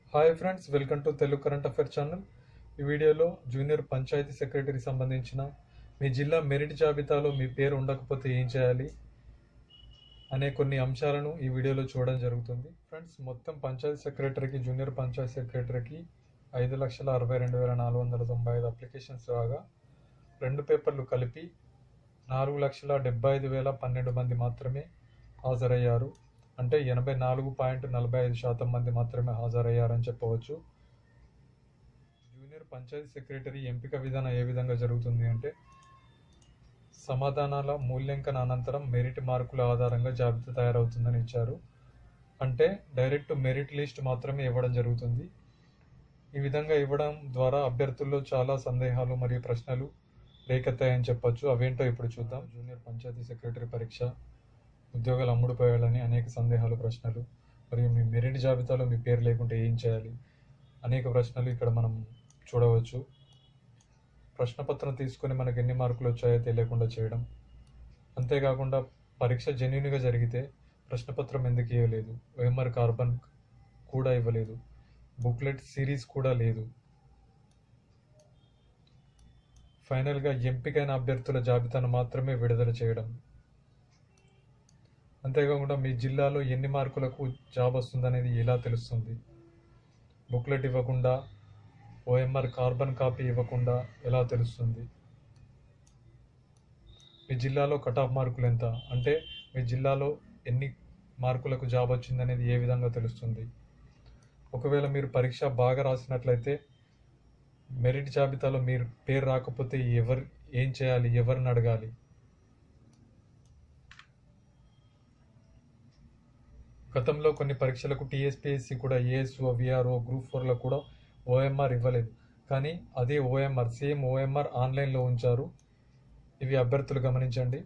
hi friends welcome to Telugu current affair channel ఈ వీడియోలో junior panchayat secretary సంబంధించిన మీ జిల్లా మెరిట్ జాబితాలో మీ పేరు ఉండకపోతే ఏం చేయాలి అనే కొన్ని అంశాలను ఈ వీడియోలో చూడడం జరుగుతుంది ఫ్రెండ్స్ మొత్తం పంచాయతీ సెక్రటరీకి జూనియర్ పంచాయతీ సెక్రటరీకి ఐదు లక్షల అరవై రెండు వేల నాలుగు వందల తొంభై ఐదు అప్లికేషన్స్ రాగా రెండు పేపర్లు కలిపి నాలుగు లక్షల డెబ్బై ఐదు వేల పన్నెండు మంది మాత్రమే హాజరయ్యారు అంటే ఎనభై నాలుగు పాయింట్ నలభై ఐదు శాతం మంది మాత్రమే హాజరయ్యారని చెప్పవచ్చు జూనియర్ పంచాయతీ సెక్రటరీ ఎంపిక విధానం ఏ విధంగా జరుగుతుంది అంటే సమాధానాల మూల్యాంకన అనంతరం మెరిట్ మార్కుల ఆధారంగా జాబితా తయారవుతుందని ఇచ్చారు అంటే డైరెక్ట్ మెరిట్ లిస్ట్ మాత్రమే ఇవ్వడం జరుగుతుంది ఈ విధంగా ఇవ్వడం ద్వారా అభ్యర్థుల్లో చాలా సందేహాలు మరియు ప్రశ్నలు రేకెత్తాయని చెప్పొచ్చు అవేంటో ఇప్పుడు చూద్దాం జూనియర్ పంచాయతీ సెక్రటరీ పరీక్ష ఉద్యోగాలు అమ్ముడుపోయాలని అనేక సందేహాలు ప్రశ్నలు మరియు మీ మెరిట్ జాబితాలో మీ పేరు లేకుంటే ఏం చేయాలి అనేక ప్రశ్నలు ఇక్కడ మనం చూడవచ్చు ప్రశ్నపత్రం తీసుకొని మనకు ఎన్ని మార్కులు వచ్చాయో తెలియకుండా చేయడం అంతేకాకుండా పరీక్ష జెన్యున్గా జరిగితే ప్రశ్నపత్రం ఎందుకు ఇవ్వలేదు ఓఎంఆర్ కార్బన్ కూడా ఇవ్వలేదు బుక్లెట్ సిరీస్ కూడా లేదు ఫైనల్గా ఎంపికైన అభ్యర్థుల జాబితాను మాత్రమే విడుదల చేయడం అంతేకాకుండా మీ జిల్లాలో ఎన్ని మార్కులకు జాబ్ వస్తుందనేది ఎలా తెలుస్తుంది బుక్లెట్ ఇవ్వకుండా ఓఎంఆర్ కార్బన్ కాపీ ఇవ్వకుండా ఎలా తెలుస్తుంది మీ జిల్లాలో కట్ ఆఫ్ మార్కులు ఎంత అంటే మీ జిల్లాలో ఎన్ని మార్కులకు జాబ్ వచ్చిందనేది ఏ విధంగా తెలుస్తుంది ఒకవేళ మీరు పరీక్ష బాగా రాసినట్లయితే మెరిట్ జాబితాలో మీరు పేరు రాకపోతే ఎవరు ఏం చేయాలి ఎవరిని అడగాలి గతంలో కొన్ని పరీక్షలకు టీఎస్పీఎస్సి కూడా ఏఎస్ఓ విఆర్ఓ గ్రూప్ ఫోర్లో కూడా ఓఎంఆర్ ఇవ్వలేదు కానీ అదే ఓఎంఆర్ సేమ్ ఓఎంఆర్ ఆన్లైన్లో ఉంచారు ఇవి అభ్యర్థులు గమనించండి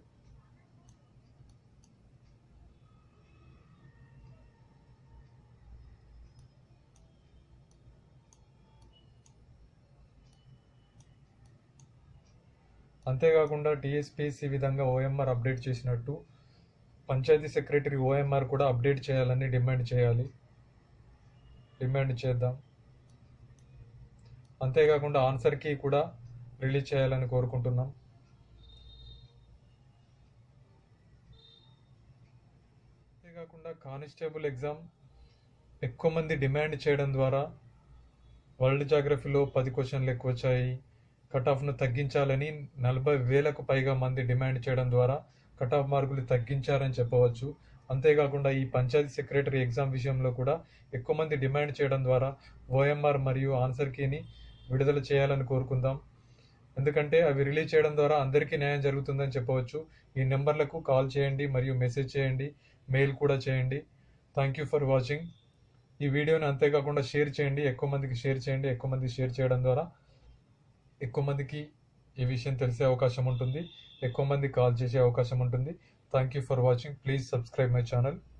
అంతేకాకుండా టీఎస్పీఎస్సీ విధంగా ఓఎంఆర్ అప్డేట్ చేసినట్టు పంచాయతీ సెక్రటరీ ఓఎంఆర్ కూడా అప్డేట్ చేయాలని డిమాండ్ చేయాలి డిమాండ్ చేద్దాం అంతేకాకుండా ఆన్సర్ కీ కూడా రిలీజ్ చేయాలని కోరుకుంటున్నాం అంతేకాకుండా కానిస్టేబుల్ ఎగ్జామ్ ఎక్కువ మంది డిమాండ్ చేయడం ద్వారా వరల్డ్ జాగ్రఫీలో పది క్వశ్చన్లు ఎక్కువ వచ్చాయి కట్ ఆఫ్ను తగ్గించాలని నలభై వేలకు పైగా మంది డిమాండ్ చేయడం ద్వారా కట్ ఆఫ్ మార్కులు తగ్గించారని చెప్పవచ్చు అంతేకాకుండా ఈ పంచాయతీ సెక్రటరీ ఎగ్జామ్ విషయంలో కూడా ఎక్కువ మంది డిమాండ్ చేయడం ద్వారా ఓఎంఆర్ మరియు ఆన్సర్ కీని విడుదల చేయాలని కోరుకుందాం ఎందుకంటే అవి రిలీజ్ చేయడం ద్వారా అందరికీ న్యాయం జరుగుతుందని చెప్పవచ్చు ఈ నెంబర్లకు కాల్ చేయండి మరియు మెసేజ్ చేయండి మెయిల్ కూడా చేయండి థ్యాంక్ యూ ఫర్ వాచింగ్ ఈ వీడియోని అంతేకాకుండా షేర్ చేయండి ఎక్కువ మందికి షేర్ చేయండి ఎక్కువ మంది షేర్ చేయడం ద్వారా ఎక్కువ మందికి ఈ విషయం తెలిసే అవకాశం ఉంటుంది ఎక్కువ మంది కాల్ చేసే అవకాశం ఉంటుంది thank you for watching please subscribe my channel